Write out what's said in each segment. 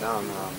نعم نعم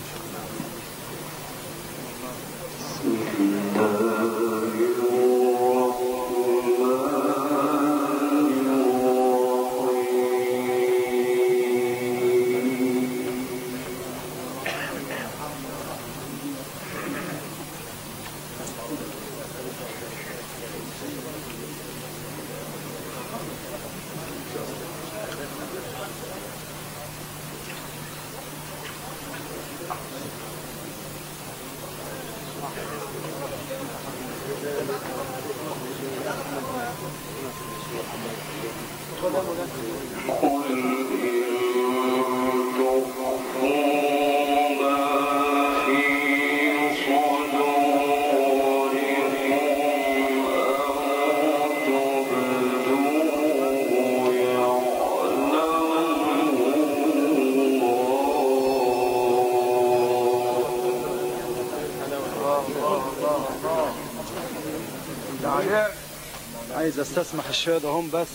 عايز استسمح الشهادة هم بس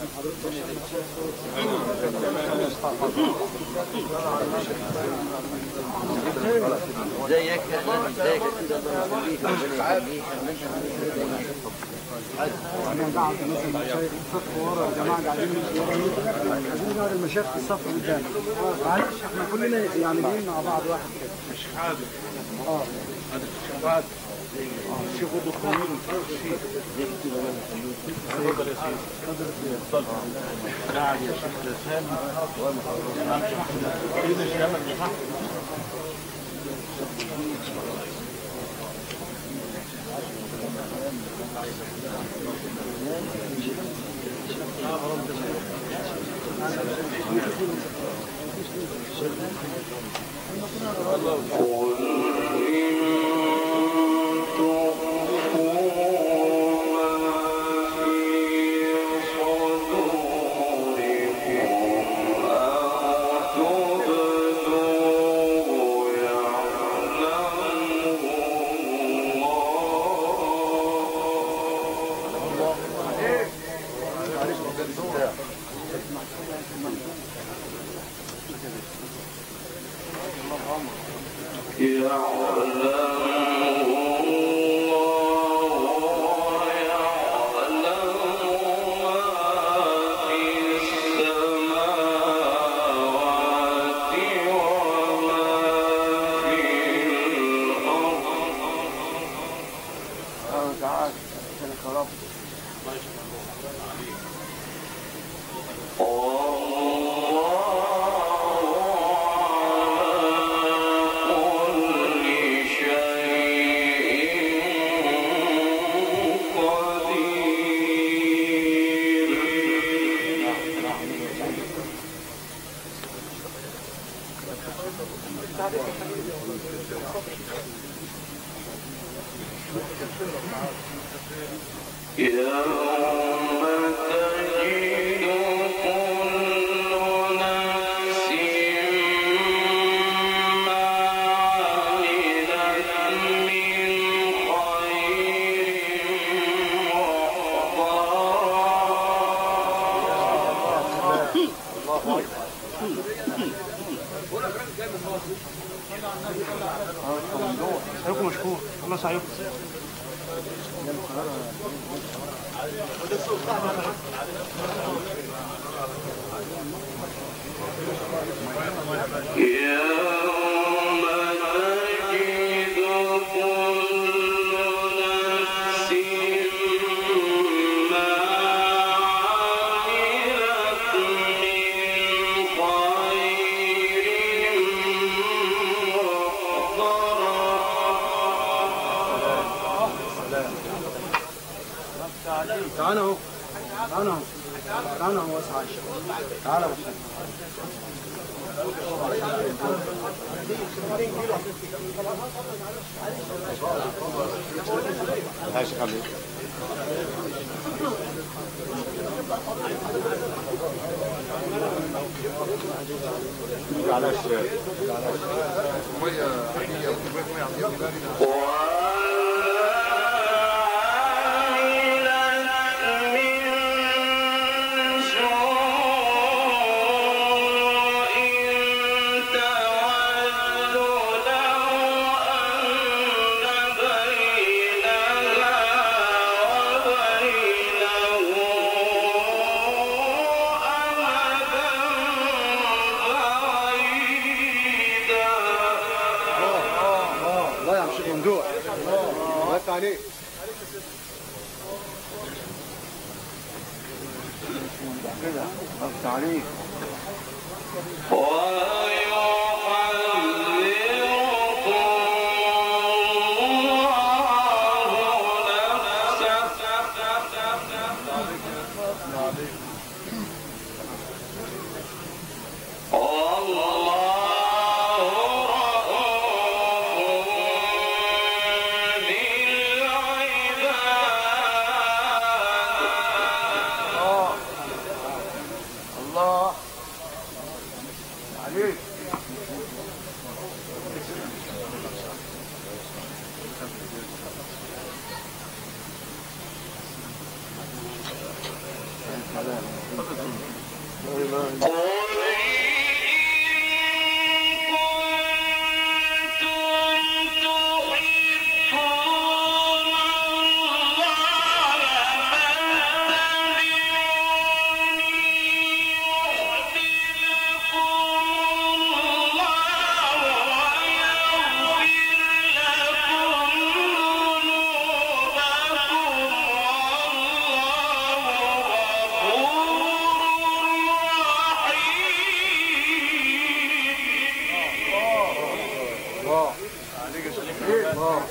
ازيك يا اهلا ازيك يا سيدي الله يخليك ربنا يخليك انا قاعد مثلا مشايخ الصف ورا الجماعه قاعدين ورا عايزين نقعد المشايخ في الصف قدام معلش احنا كلنا يعني جايين مع بعض واحد كده مش حاضر اه اه الشيخ الدكتور اتفضل يا سيدي اتفضل قاعد يا شيخ سامي سعيكم مشكور الله سعيكم تعالى اهو تعالى اهو تعالى اهو واسع تعالى بس ماشي خليك على الشارع وعملت من سوء عليك كده ضغط عليك الله عليك الله عليك يا شريف الله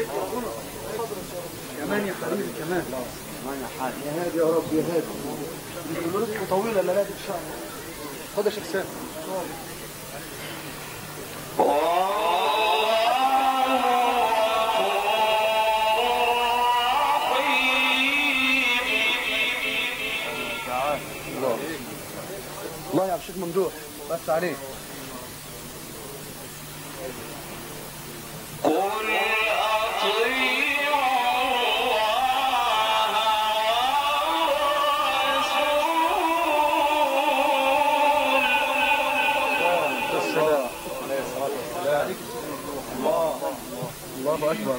كمان يا حبيبي كمان كمان يا حاج يا هادي يا رب يا هادي انتوا رزقكم طويله الليله دي ان شاء الله خد يا شيخ سامي الله الله يا عبد الشيخ ممدوح بس عليك السلام عليه الصلاة والسلام الله الله أكبر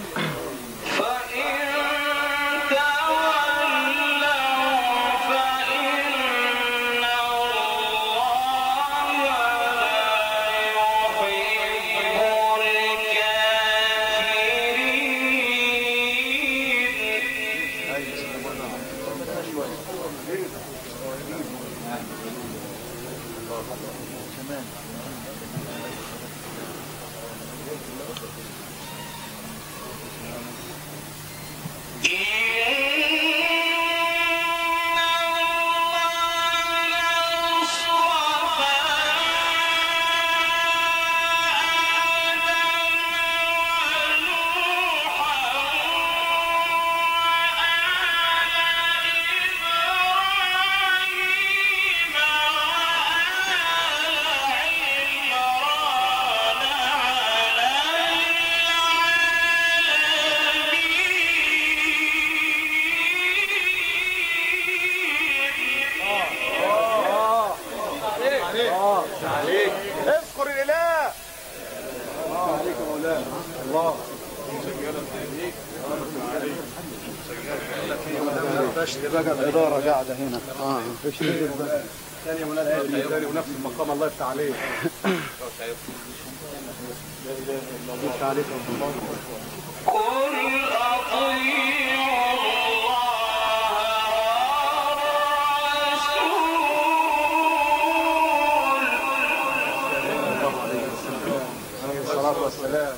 الله عليك اذكر الاله الله عليك يا مولانا الله بشر بقى الإدارة قاعدة هنا اه بشر ثاني يا مولانا هادي ثاني ونفس المقام الله يفتح عليك يفتح عليك يا الله عليه الصلاة والسلام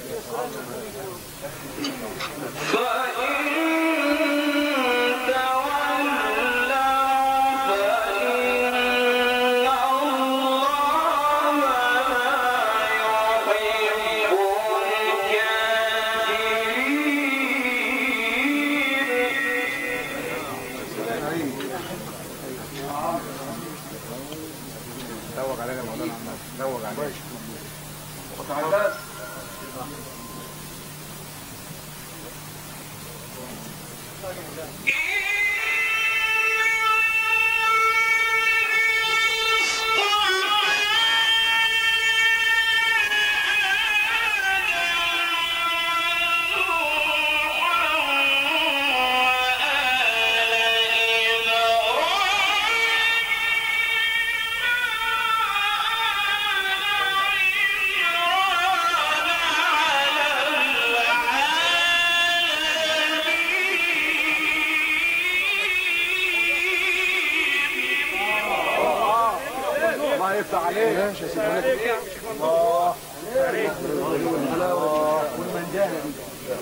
زوج علينا مولانا عماد زوج علينا الله يفتح عليك ماشي يا سيدي الله الله والمنجاهه دي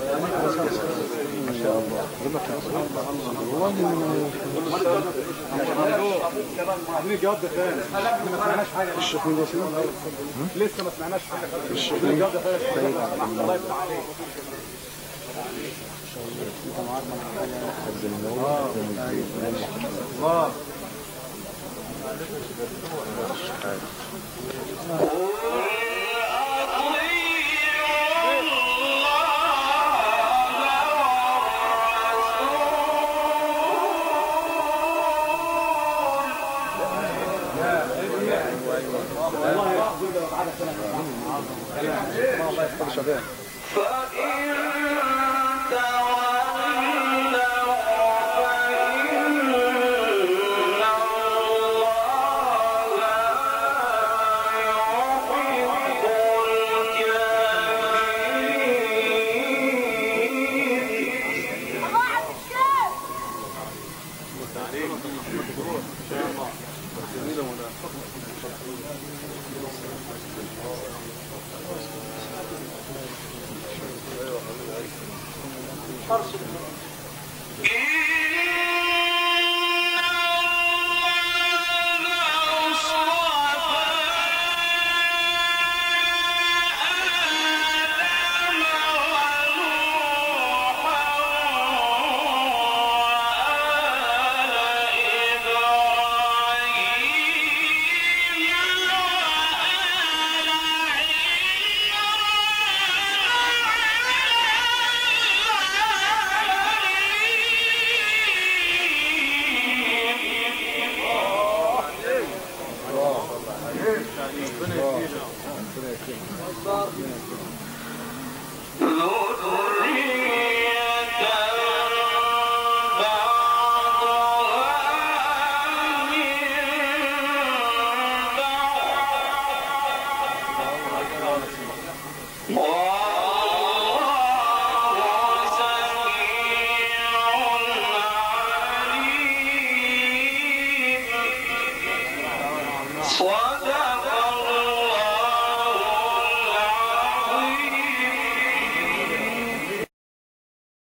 عاملين جواب دفان ما سمعناش حاجه الشيخ لسه ما سمعناش حاجه الشيخ جواب دفان الله يفتح عليك الله أرشد